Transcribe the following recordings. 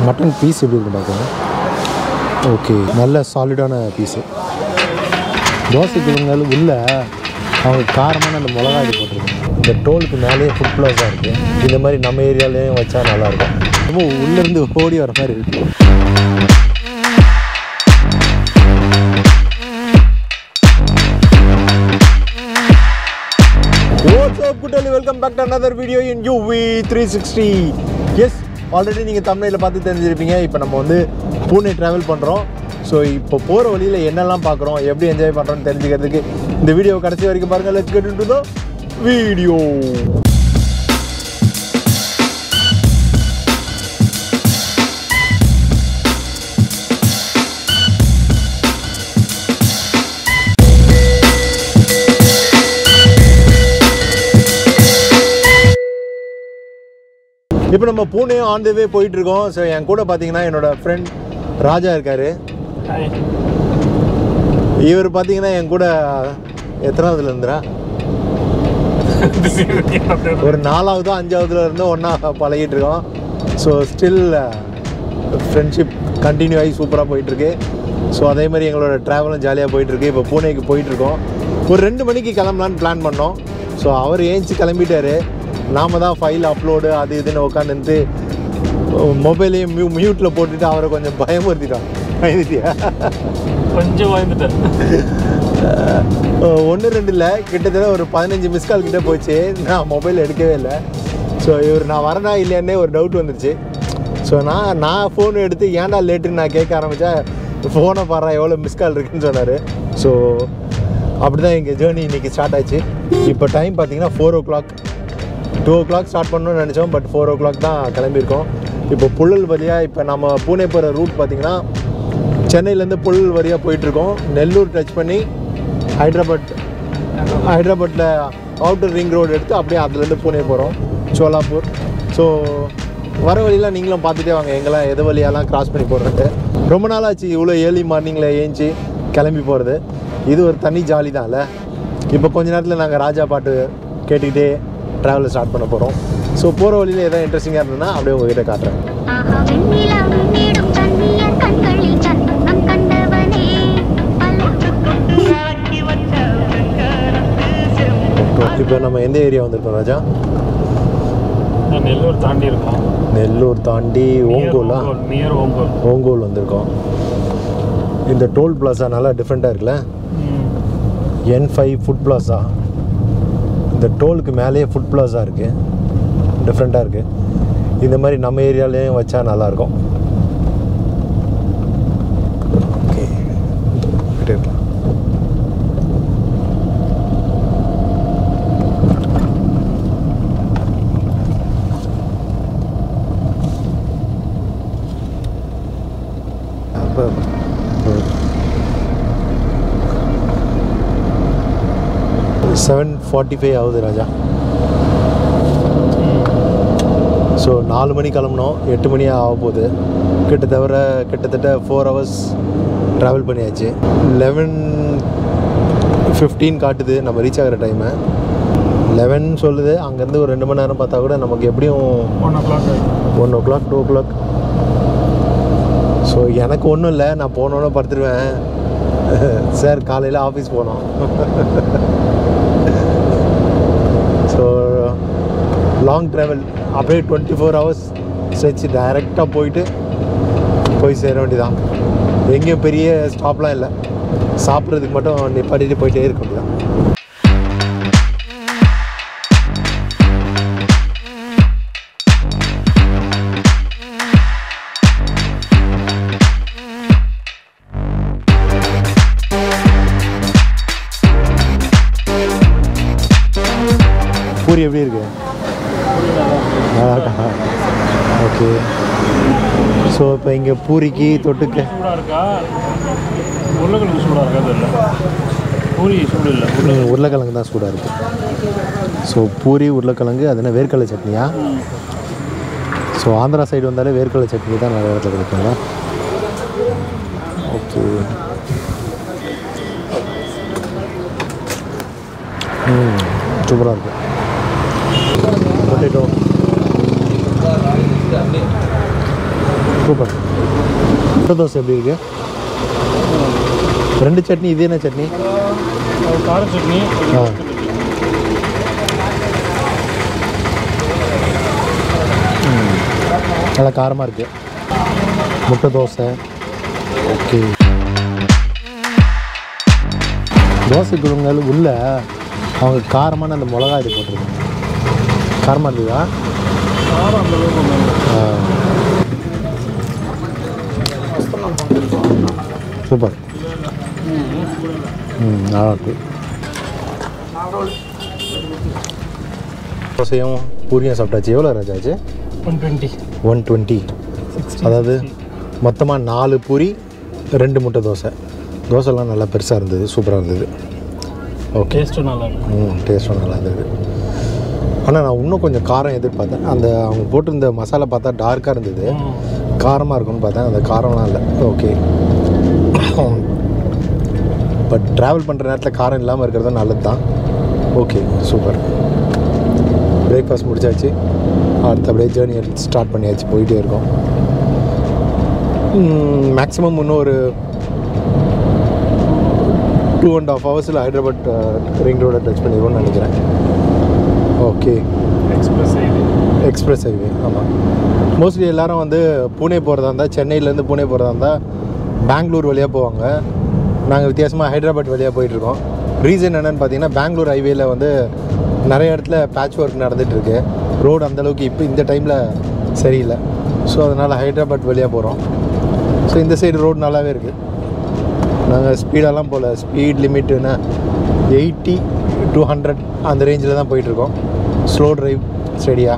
Mutton piece எப்படி இருக்கு பார்க்கலாம் ஓகே நல்ல சாலிடான பீஸு தோசைக்கு இருந்தாலும் உள்ள அவங்க காரமான அந்த மிளகாய் போட்டிருக்காங்க இந்த டோலுக்கு மேலேயே ஃபுட் ப்ளாஸாக இருக்குது இந்த மாதிரி நம்ம ஏரியாலேயும் வச்சா நல்லாயிருக்கும் ரொம்ப உள்ளேருந்து ஓடி வர மாதிரி இருக்குது What's up, good day, welcome back to another video in UV360. Yes already நீங்கள் தமிழில் பார்த்து தெரிஞ்சிருப்பீங்க இப்போ நம்ம வந்து பூனே ட்ராவல் பண்ணுறோம் ஸோ இப்போ போகிற வழியில் என்னெல்லாம் பார்க்குறோம் எப்படி என்ஜாய் பண்ணுறோம்னு தெரிஞ்சுக்கிறதுக்கு இந்த வீடியோ கடைசி வரைக்கும் பாருங்கள் let's get to the video இப்போ நம்ம பூனே ஆன் த வே போயிட்டு இருக்கோம் ஸோ என் கூட பார்த்தீங்கன்னா என்னோட ஃப்ரெண்ட் ராஜா இருக்காரு இவர் பார்த்தீங்கன்னா என் கூட எத்தனாவதுல இருந்துரா ஒரு நாலாவதோ அஞ்சாவதுல இருந்து ஒன்றா பழகிட்டு இருக்கோம் ஸோ ஸ்டில் ஃப்ரெண்ட்ஷிப் கண்டினியூ ஆகி சூப்பராக போயிட்டுருக்கு ஸோ அதே மாதிரி எங்களோட ட்ராவலும் ஜாலியாக போயிட்டுருக்கு இப்போ பூனேக்கு போயிட்டுருக்கோம் ஒரு ரெண்டு மணிக்கு கிளம்பலான்னு பிளான் பண்ணோம் ஸோ அவர் ஏஞ்சி கிளம்பிட்டாரு நாம தான் ஃபைல் அப்லோடு அது இதுன்னு உட்காந்துட்டு மொபைலையும் மியூ மியூட்டில் போட்டுட்டு அவரை கொஞ்சம் பயமுறுத்திட்டோம் பயந்துட்டியா கொஞ்சம் பயந்துட்டேன் ஒன்று ரெண்டு இல்லை கிட்டத்தட்ட ஒரு பதினஞ்சு மிஸ் கால் கிட்டே போச்சு நான் மொபைல் எடுக்கவே இல்லை ஸோ இவர் நான் வரனா இல்லையானே ஒரு டவுட் வந்துருச்சு ஸோ நான் நான் ஃபோன் எடுத்து ஏன்டா லேட்டுன்னு நான் கேட்க ஆரம்பித்தேன் ஃபோனை பாடுறா எவ்வளோ மிஸ் கால் இருக்குன்னு சொன்னார் ஸோ அப்படி தான் எங்கள் ஜேர்னி இன்றைக்கி ஸ்டார்ட் ஆச்சு இப்போ டைம் பார்த்தீங்கன்னா four o'clock two o'clock start பண்ணணும்னு நினச்சோம் பட் ஃபோர் ஓ கிளாக் தான் கிளம்பியிருக்கோம் இப்போ புழல் வழியாக இப்போ நம்ம பூனே போகிற ரூட் பார்த்திங்கன்னா சென்னையிலேருந்து புழல் வழியாக போயிட்டுருக்கோம் நெல்லூர் டச் பண்ணி ஹைதராபாத் ஹைதராபாத்தில் அவுட்டர் ரிங் ரோடு எடுத்து அப்படியே அதுலேருந்து பூனே போகிறோம் சோலாப்பூர் ஸோ வர வழியெல்லாம் நீங்களும் பார்த்துட்டே வாங்க எங்கெல்லாம் எது வழியாலாம் கிராஸ் பண்ணி போடுறது ரொம்ப நாள் ஆச்சு இவ்வளோ ஏர்லி மார்னிங்கில் ஏஞ்சி கிளம்பி போகிறது இது ஒரு தனி ஜாலி தான்ல இப்போ கொஞ்ச நேரத்தில் நாங்கள் ராஜா பாட்டு கேட்டுக்கிட்டே ட்ராவலை ஸ்டார்ட் பண்ண போகிறோம் ஸோ போகிற வழியில் எதாவது இன்ட்ரெஸ்டிங்காக இருந்ததுன்னா அப்படியே உங்ககிட்ட காட்டுறேன் ஆஹா வெண்ணிலா உன்னிடும் கண்ணியர் கண்களில் சந்தனம் கண்டவனே இப்போ நம்ம எந்த ஏரியா வந்திருக்கோம் ராஜா நான் நெல்லூர் தாண்டி இருக்கோம் நெல்லூர் தாண்டி ஓங்கோலா நியர் ஓங்கோல் ஓங்கோல் வந்திருக்கோம் இந்த டோல் பிளாசா நல்லா டிஃப்ரெண்ட்டாக இருக்குல்ல என் ஃபைவ் ஃபுட் பிளாசா இந்த டோலுக்கு மேலேயே ஃபுட் பிளாசா இருக்குது டிஃப்ரெண்ட்டாக இருக்குது இந்த மாதிரி நம்ம ஏரியாலேயும் வச்சா நல்லாயிருக்கும் ஓகே கிட்டே இருக்கலாம் அப்போ செவன் ஃபார்ட்டி ஃபைவ் ஆகுது ராஜா ஸோ நாலு மணி கிளம்புனோம் எட்டு மணி ஆக போகுது கிட்ட தவிர கிட்டத்தட்ட ஃபோர் ஹவர்ஸ் ட்ராவல் பண்ணியாச்சு லெவன் ஃபிஃப்டீன் காட்டுது நம்ம ரீச் ஆகிற டைமு லெவன் சொல்லுது அங்கேருந்து ஒரு ரெண்டு மணி நேரம் பார்த்தா கூட நமக்கு எப்படியும் one o'clock one o'clock two o'clock so எனக்கு ஒன்றும் இல்லை நான் போனோன்னே படுத்துருவேன் சார் காலையில் ஆஃபீஸ் போனோம் ஸோ லாங் ட்ராவல் அப்படியே டுவெண்ட்டி ஃபோர் ஹவர்ஸ் ஸ்ட்ரெச் டைரெக்டாக போயிட்டு போய் சேர வேண்டியதான் எங்கேயும் பெரிய ஸ்டாப்லாம் இல்லை சாப்பிட்றதுக்கு மட்டும் நிப்பாட்டிட்டு போயிட்டே இருக்க வேண்டியதான் பூரி எப்படி இருக்கு ஓகே ஸோ இப்போ இங்கே பூரிக்கு தொட்டுக்க சூடாக இருக்கா உருளைக்கிழங்கு சூடாக இருக்கா தெரியல பூரி சூடு இல்லை ம், உருளைக்கிழங்கு தான் சூடாக இருக்குது ஸோ பூரி உருளைக்கிழங்கு அது என்ன வேர்க்கடலை சட்னியா ஸோ ஆந்திரா சைடு வந்தாலே வேர்க்கடலை சட்னி தான் நிறைய இடத்துல கிடைக்குங்களா ஓகே ம் சூப்பராக இருக்கு பொட்டேட்டோ சூப்பர் முட்டை தோசை எப்படி இருக்கு ரெண்டு சட்னி இது என்ன சட்னி அது கார சட்னி இது ஆ. மொத்த சட்னி. நல்லா காரமாக இருக்கு முட்டை தோசை ஓகே தோசை குழுங்கள் உள்ள அவங்க காரமான அந்த மிளகா இது போட்டிருக்காங்க காரமாக இருக்குதா காரம் அந்த அளவுக்கு ஒண்ணும் இல்ல. ஆ. சூப்பர் ம் நல்லா இருக்கு தோசையும் பூரியும் சாப்பிட்டாச்சு எவ்வளோ ராஜாச்சு ஒன் டுவெண்ட்டி ஒன் டுவெண்ட்டி அதாவது மொத்தமாக நாலு பூரி ரெண்டு முட்டை தோசை தோசைலாம் நல்லா பெருசாக இருந்தது சூப்பராக இருந்தது ஓகே டேஸ்ட்டும் நல்லா இருக்கும் ம் டேஸ்ட்டும் நல்லா இருந்தது ஆனால் நான் இன்னும் கொஞ்சம் காரம் எதிர்பார்த்தேன் அந்த அவங்க போட்டிருந்த மசாலா பார்த்தா டார்க்காக இருந்தது ம். காரமாக இருக்கும்னு பார்த்தேன் அந்த காரம்லாம் இல்லை ஓகே பட் ட்ராவல் பண்ணுற நேரத்தில் காரம் இல்லாமல் இருக்கிறது நல்லது தான் ஓகே சூப்பர் பிரேக்ஃபாஸ்ட் முடிச்சாச்சு அடுத்து அப்படியே ஜேர்னி ஸ்டார்ட் பண்ணியாச்சு போயிட்டே இருக்கோம் மேக்ஸிமம் இன்னும் ஒரு டூ அண்ட் ஆஃப் ஹவர்ஸில் ஹைதராபாத் ரிங் ரோடை டச் பண்ணிடுவோம்னு நினைக்கிறேன் ஓகே எக்ஸ்பிரஸ் இது எக்ஸ்பிரஸ் ஹைவே ஆமாம் மோஸ்ட்லி எல்லாரும் வந்து பூனே போகிறதா இருந்தால் சென்னையிலேருந்து பூனே போகிறதா இருந்தால் பெங்களூர் வழியாக போவாங்க நாங்கள் வித்தியாசமாக ஹைதராபாத் வழியாக போயிட்டுருக்கோம் ரீசன் என்னென்னு பார்த்தீங்கன்னா பெங்களூர் ஹைவேல வந்து நிறைய இடத்துல பேட்ச் ஒர்க் நடந்துகிட்ருக்கு ரோடு அந்தளவுக்கு இப்போ இந்த டைமில் சரியில்லை ஸோ அதனால் ஹைதராபாத் வழியாக போகிறோம் ஸோ இந்த சைடு ரோடு நல்லாவே இருக்குது நாங்கள் ஸ்பீடெல்லாம் போகல ஸ்பீட் லிமிட்டுன்னா எயிட்டி டூ ஹண்ட்ரட் அந்த ரேஞ்சில் தான் போயிட்டுருக்கோம் ஸ்லோ டிரைவ் ஸ்டெடியாக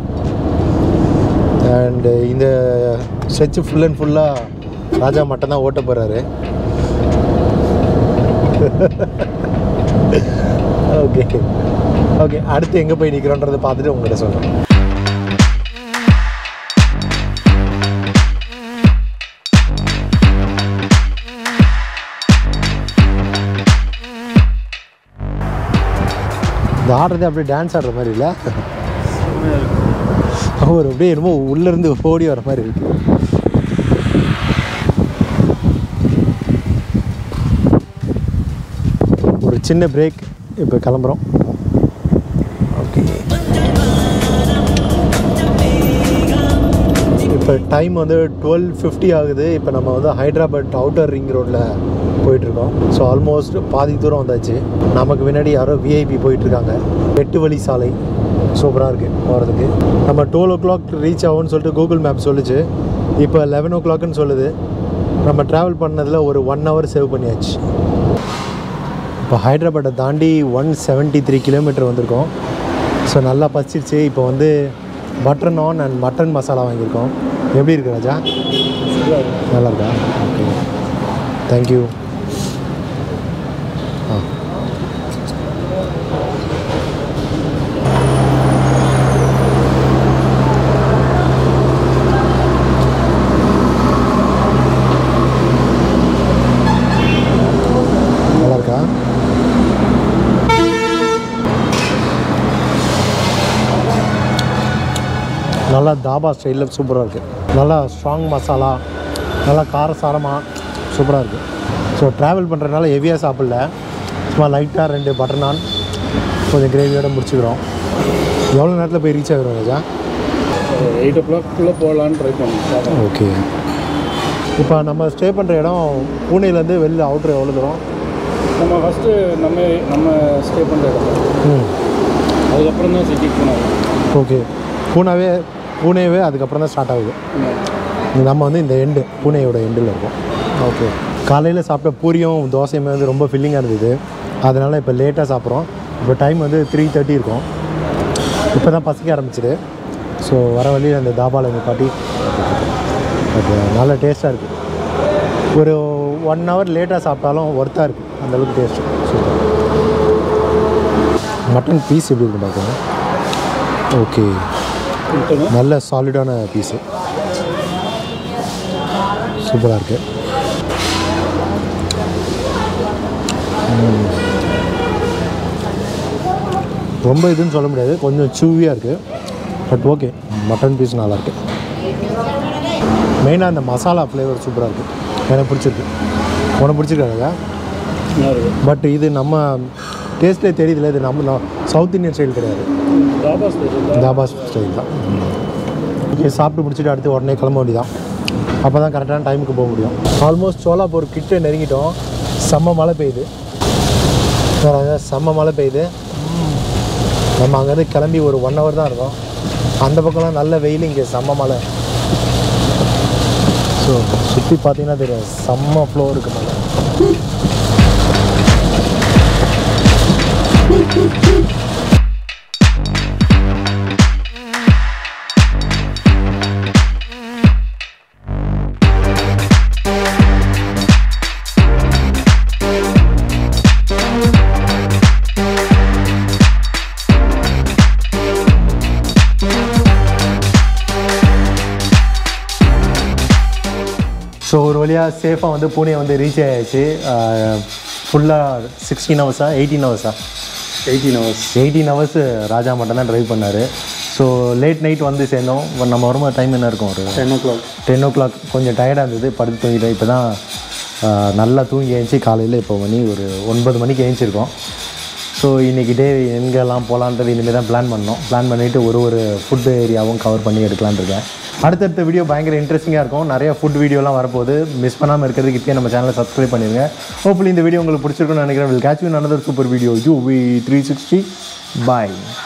அண்டு இந்த ஸ்ட்ரெச்சு ஃபுல் அண்ட் ஃபுல்லாக ராஜா மட்டும் தான் ஓட்ட போகிறாரு ஓகே ஓகே அடுத்து எங்கே போய் நிற்கிறோன்றதை பார்த்துட்டு உங்கள்கிட்ட சொல்கிறேன் இந்த ஆடுறது அப்படியே டான்ஸ் ஆடுற மாதிரி இல்லை அவர் அப்படியே என்னமோ உள்ளேருந்து ஓடி வர மாதிரி இருக்கு ஒரு சின்ன பிரேக் இப்போ கிளம்புறோம் ஓகே இப்போ டைம் வந்து டுவெல் ஃபிஃப்டி ஆகுது இப்போ நம்ம வந்து ஹைதராபாத் அவுட்டர் ரிங் ரோட்டில் போயிட்டுருக்கோம் ஸோ ஆல்மோஸ்ட் பாதி தூரம் வந்தாச்சு நமக்கு முன்னாடி யாரோ விஐபி போயிட்டுருக்காங்க எட்டு வழி சாலை சூப்பராக இருக்குது போகிறதுக்கு நம்ம டுவெல் ஓ கிளாக் ரீச் ஆகும்னு சொல்லிட்டு கூகுள் மேப் சொல்லுச்சு இப்போ லெவன் ஓ கிளாக்னு சொல்லுது நம்ம ட்ராவல் பண்ணதில் ஒரு ஒன் ஹவர் சேவ் பண்ணியாச்சு இப்போ ஹைதராபாத்தை தாண்டி ஒன் செவன்ட்டி த்ரீ கிலோமீட்டர் வந்திருக்கோம் ஸோ நல்லா பசிச்சிருச்சு இப்போ வந்து பட்டர் நான் அண்ட் மட்டன் மசாலா வாங்கியிருக்கோம் எப்படி இருக்கு ராஜா நல்லா இருக்கா ஓகே தேங்க்யூ ஆ நல்லா இருக்கா நல்லா தாபா ஸ்டைலில் சூப்பராக இருக்குது நல்லா ஸ்ட்ராங் மசாலா நல்லா காரசாரமாக சூப்பராக இருக்குது ஸோ ட்ராவல் பண்ணுறதுனால ஹெவியாக சாப்பிடல சும்மா லைட்டாக ரெண்டு பட்டர் நான் கொஞ்சம் கிரேவியோட முடிச்சுக்கிறோம் எவ்வளோ நேரத்தில் போய் ரீச் ஆகிரும் ராஜா எயிட் ஓ கிளாக்குள்ளே போகலான்னு ட்ரை பண்ணோம் ஓகே இப்போ நம்ம ஸ்டே பண்ணுற இடம் பூனேலேருந்து வெளில அவுட்ரு எவ்வளோ தூரம் நம்ம ஃபஸ்ட்டு நம்ம நம்ம ஸ்டே பண்ணுற இடம் ம் அதுக்கப்புறம் தான் சிட்டிக்கு போனோம் ஓகே பூனாவே பூனேவே அதுக்கப்புறம் தான் ஸ்டார்ட் ஆகுது நம்ம வந்து இந்த எண்டு பூனேயோட எண்டில் இருக்கோம் ஓகே காலையில் சாப்பிட்ட பூரியும் தோசையுமே வந்து ரொம்ப ஃபில்லிங்காக இருந்தது அதனால் இப்போ லேட்டாக சாப்பிட்றோம் இப்போ டைம் வந்து த்ரீ தேர்ட்டி இருக்கும் இப்போ தான் பசிக்க ஆரம்பிச்சிது ஸோ வர வழியில் அந்த தாபாவில் இந்த பாட்டி அது நல்ல டேஸ்ட்டாக இருக்குது ஒரு ஒன் ஹவர் லேட்டாக சாப்பிட்டாலும் ஒர்த்தாக இருக்குது அந்தளவுக்கு டேஸ்ட்டு சூப்பர் மட்டன் பீஸ் எப்படி இருக்கு பார்க்குங்க ஓகே நல்ல சாலிடான பீஸு சூப்பராக இருக்கு ம். ரொம்ப இதுன்னு சொல்ல முடியாது கொஞ்சம் சூவியாக இருக்குது பட் ஓகே மட்டன் பீஸ் நல்லாயிருக்கு மெயினாக அந்த மசாலா ஃப்ளேவர் சூப்பராக இருக்குது எனக்கு பிடிச்சிருக்கு உனக்கு பிடிச்சிருக்காங்க நல்லா இருக்கு பட் இது நம்ம டேஸ்ட்லேயே தெரியுதுல இது நம்ம சவுத் இந்தியன் ஸ்டைல் கிடையாது தாபா ஸ்பெஷல் தாபா ஸ்டைல் தான் ஓகே சாப்பிட்டு முடிச்சுட்டு அடுத்து உடனே கிளம்ப வேண்டியதான் அப்போ தான் கரெக்டான டைமுக்கு போக முடியும் ஆல்மோஸ்ட் சோலாப்பூர் கிட்ட நெருங்கிட்டோம் செம்ம மழை பெய்யுது பாருங்க, செம்ம மழை பெய்யுது நம்ம அங்கேருந்து கிளம்பி ஒரு ஒன் ஹவர் தான் இருக்கோம் அந்த பக்கம்லாம் நல்ல வெயில் இங்கே செம்ம மழை ஸோ சுற்றி பார்த்தீங்கன்னா தெரியும் செம்ம ஃப்ளோ இருக்கு மழை ஸோ ஒரு வழியாக சேஃபாக வந்து பூனே வந்து ரீச் ஆயாச்சு ஃபுல்லாக சிக்ஸ்டீன் ஹவர்ஸா எயிட்டீன் ஹவர்ஸா eighteen hours eighteen hours Raja மட்டும் தான் ட்ரைவ் பண்ணார் ஸோ லேட் நைட் வந்து சேர்ந்தோம் இப்ப நம்ம வரும்போது டைம் என்ன இருக்கும் ஒரு ten o'clock ten o'clock கொஞ்சம் டயர்டாக இருந்தது படுத்து தூங்கிட்டேன் இப்போ தான் நல்லா தூங்கி எழுந்துச்சி காலையில் இப்போ மணி ஒரு ஒன்பது மணிக்கு எழுந்திருக்கோம் ஸோ இன்றைக்கி டே எங்கெல்லாம் போகலான்றது இனிமேல் தான் பிளான் பண்ணோம் பிளான் பண்ணிவிட்டு ஒரு ஒரு ஃபுட் ஏரியாவும் கவர் பண்ணி எடுக்கலான்னு இருக்கேன் அடுத்தடுத்த வீடியோ பயங்கர இன்ட்ரெஸ்டிங்காக இருக்கும் நிறைய ஃபுட் வீடியோலாம் வரப்போகுது மிஸ் பண்ணாமல் இருக்கிறதுக்கு இப்போயே நம்ம சேனலை சப்ஸ்கிரைப் பண்ணிடுங்க ஹோப்ஃபுல்லி இந்த வீடியோ உங்களுக்கு பிடிச்சிருக்குன்னு நினைக்கிறேன் will catch you another super video U V three sixty bye